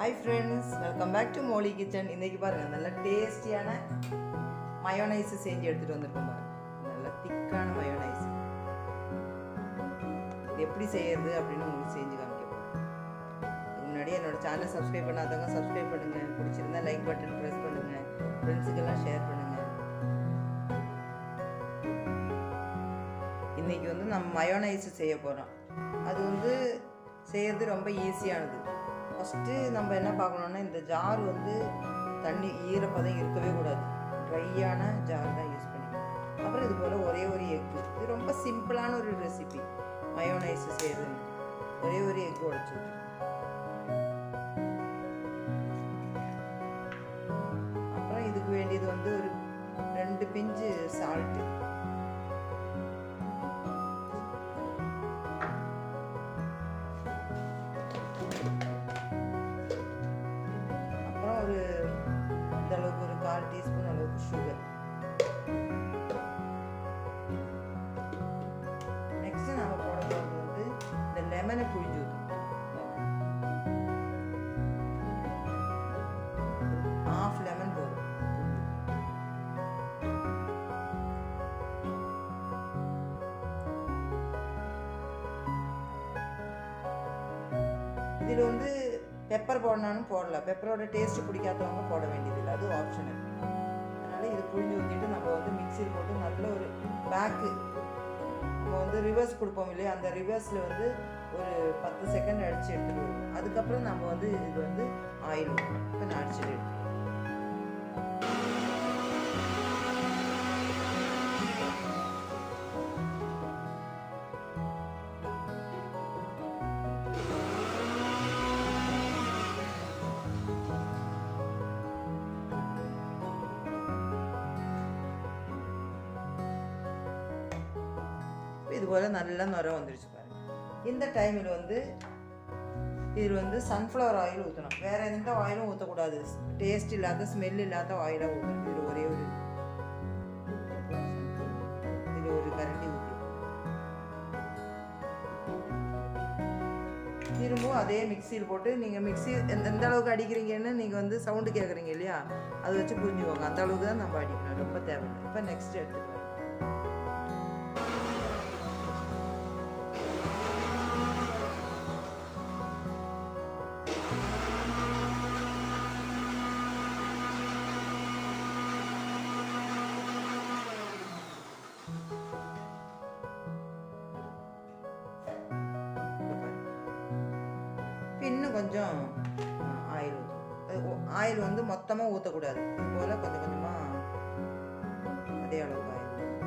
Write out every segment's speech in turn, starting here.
hi friends welcome back to Molly kitchen இன்னைக்கு பாருங்க நல்ல டேஸ்டியான மயோனைஸ் செஞ்சு எடுத்துட்டு வந்திருக்கோம் பாருங்க நல்ல திக்கான மயோனைஸ் இது எப்படி செய்யறது அப்படின்னு உங்களுக்கு செஞ்சு காமிக்க போறேன் அதுக்கு முன்னாடி என்னோட சேனலை சப்ஸ்கிரைப் பண்ணாதவங்க சப்ஸ்கிரைப் பண்ணுங்க பிடிச்சிருந்தா லைக் பட்டன் ப்ரெஸ் பண்ணுங்க ஃப்ரெண்ட்ஸுக்கெல்லாம் ஷேர் பண்ணுங்க இன்னைக்கு வந்து நம்ம மயோனைஸ் செய்ய போகிறோம் அது வந்து செய்யறது ரொம்ப ஈஸியானது ஃபஸ்ட்டு நம்ம என்ன பார்க்கணுன்னா இந்த ஜார் வந்து தண்ணி ஈரப்பதம் இருக்கவே கூடாது ட்ரையான ஜார் தான் யூஸ் பண்ணிக்கணும் அப்புறம் இது போல் ஒரே ஒரு எக்கு இது ரொம்ப சிம்பிளான ஒரு ரெசிபி மயோனைஸ் செய்கிறது ஒரே ஒரு எக் உடச்சி அப்புறம் இதுக்கு வேண்டியது வந்து ஒரு ரெண்டு பிஞ்சு சால்ட்டு அப்புறம் ஒரு இந்த அளவுக்கு ஒரு கால் டீஸ்பூன் அளவுக்கு சுகர் நெக்ஸ்ட் நம்ம போட போகிறது வந்து இந்த லெமனை புழிஞ்சு ஊற்றணும் ஹாஃப் லெமன் போதும் இதில் வந்து பெப்பர் போடணும்னு போடலாம் பெப்பரோட டேஸ்ட் பிடிக்காதவங்க போட வேண்டியதில்லை அது ஆப்ஷனல் அதனால் இது புழிஞ்சு ஊற்றிட்டு நம்ம வந்து மிக்சியில் போட்டு நல்ல ஒரு பேக்கு நம்ம வந்து ரிவர்ஸ் கொடுப்போம் இல்லையா அந்த ரிவர்ஸில் வந்து ஒரு பத்து செகண்ட் அடித்து எடுத்துகிட்டு வருவோம் அதுக்கப்புறம் நம்ம வந்து இது வந்து ஆயில் இப்போ நான் அடிச்சுட்டு எடுத்துருவேன் இது போல் நல்லா நுர வந்துருச்சு பாருங்க இந்த டைமில் வந்து இதில் வந்து சன்ஃப்ளவர் ஆயில் ஊற்றணும் வேறு எந்த ஆயிலும் ஊற்றக்கூடாது டேஸ்ட் இல்லாத ஸ்மெல் இல்லாத ஆயிலாக ஊற்றணும் இதில் ஒரே ஒரு இதில் ஒரு கரண்டி ஊற்றி திரும்பவும் அதே மிக்சியில் போட்டு நீங்கள் மிக்சி எந்த எந்த அளவுக்கு அடிக்கிறீங்கன்னு நீங்கள் வந்து சவுண்டு கேட்குறீங்க இல்லையா அதை வச்சு புரிஞ்சுக்கோங்க அந்த அளவுக்கு தான் நம்ம அடிக்கணும் ரொம்ப தேவையில்லை இப்போ நெக்ஸ்ட் எடுத்துக்கலாம் இன்னும் கொஞ்சம் ஆயில் ஊற்றணும் ஆயில் வந்து மொத்தமாக ஊற்றக்கூடாது இது போல் கொஞ்சம் கொஞ்சமாக அதே அளவுக்கு ஆயில்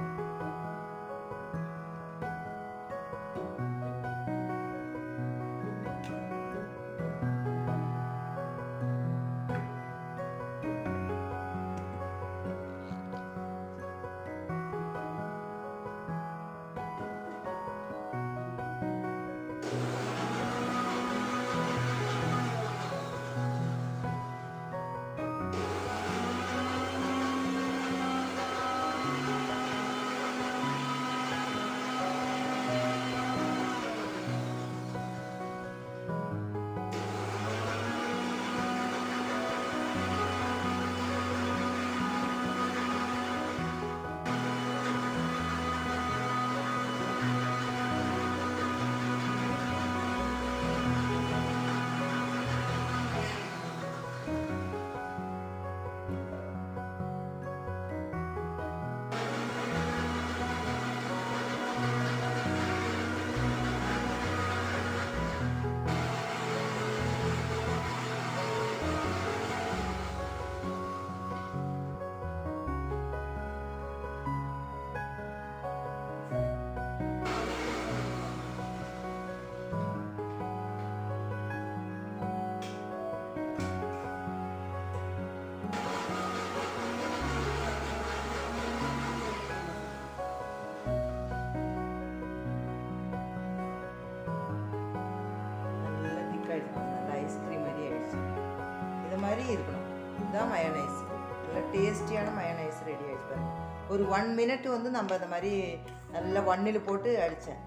நல்லா திக்காயிடுச்சு நல்லா ஐஸ்கிரீம் மாதிரி ஆயிடுச்சு இது மாதிரி இருக்கணும் இதுதான் மயோனைஸ் நல்லா டேஸ்டியான மயோனைஸ் ரெடி ஆயிடுச்சு பாருங்க ஒரு ஒன் மினிட் வந்து நம்ம அந்த மாதிரி நல்லா ஒன்னில் போட்டு அடித்தேன்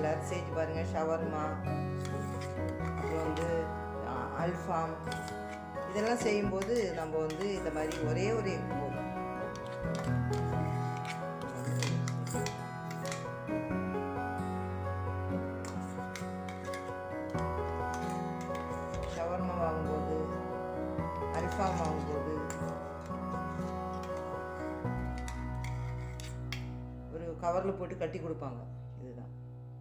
எல்லோரும் செஞ்சு பாருங்கள் ஷவர்மா அப்புறம் வந்து அ- அல்ஃபாம் இதெல்லாம் செய்யும்போது நம்ம வந்து இந்த மாதிரி ஒரே ஒரு egg போதும் ஷவர்மா வாங்கும்போது அல்ஃபாம் வாங்கும்போது ஒரு கவரில் போட்டு கட்டி கொடுப்பாங்க இதுதான்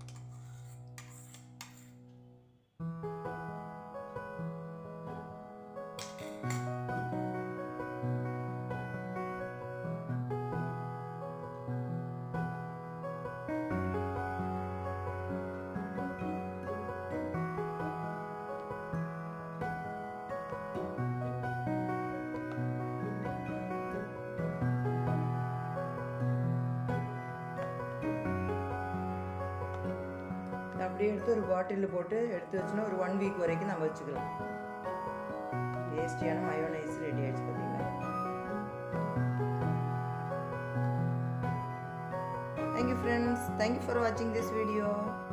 இதை அப்படியே எடுத்து ஒரு பாட்டிலில் போட்டு எடுத்து வச்சோன்னா ஒரு ஒன் வீக் வரைக்கும் நம்ம வச்சுக்கலாம் டேஸ்டியான மயோனைஸ் ரெடி ஆயிடுச்சு பார்த்தீங்களா தேங்க்யூ ஃப்ரெண்ட்ஸ் தேங்க்யூ ஃபார் வாட்சிங் திஸ் வீடியோ